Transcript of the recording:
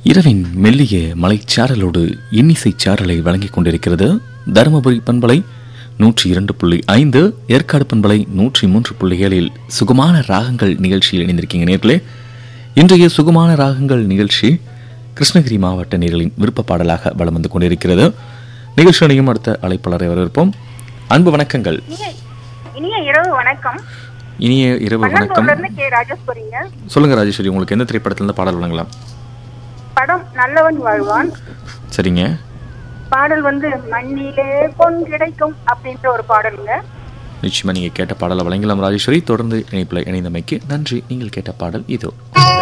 இரவின் மெல்லிய மலைச்சாரலோடு இன்னிசை சாரலை வழங்கிக் கொண்டிருக்கிறது தருமபுரி பண்பலை நூற்றி இரண்டு புள்ளி ஐந்து ஏற்காடு பண்பலை நூற்றி மூன்று புள்ளி ஏழில் சுகமான ராகங்கள் நிகழ்ச்சியில் இணைந்திருக்கீங்க நேர்களே இன்றைய சுகமான ராகங்கள் நிகழ்ச்சி கிருஷ்ணகிரி மாவட்ட நேர்களின் விருப்ப பாடலாக வலம் வந்து கொண்டிருக்கிறது நிகழ்ச்சியடையும் அடுத்த அழைப்பாளரை வரவேற்போம் அன்பு வணக்கங்கள் இனிய இனிய இரவு வணக்கம் இனிய இரவு வணக்கம் பன்னந்தூர்ல இருந்து கே ராஜேஸ்வரிங்க சொல்லுங்க ராஜேஸ்வரி உங்களுக்கு எந்த திரைப்படத்திலிருந்து பாடல் வழங்கலாம் படம் நல்லவன் வாழ்வான் சரிங்க பாடல் வந்து மண்ணிலே பொன் கிடைக்கும் அப்படின்ற ஒரு பாடலுங்க நிச்சயமா நீங்க கேட்ட பாடலை வழங்கலாம் ராஜேஸ்வரி தொடர்ந்து இணைப்பில் இணைந்தமைக்கு நன்றி நீங்கள் கேட்ட பாடல் இதோ ஆ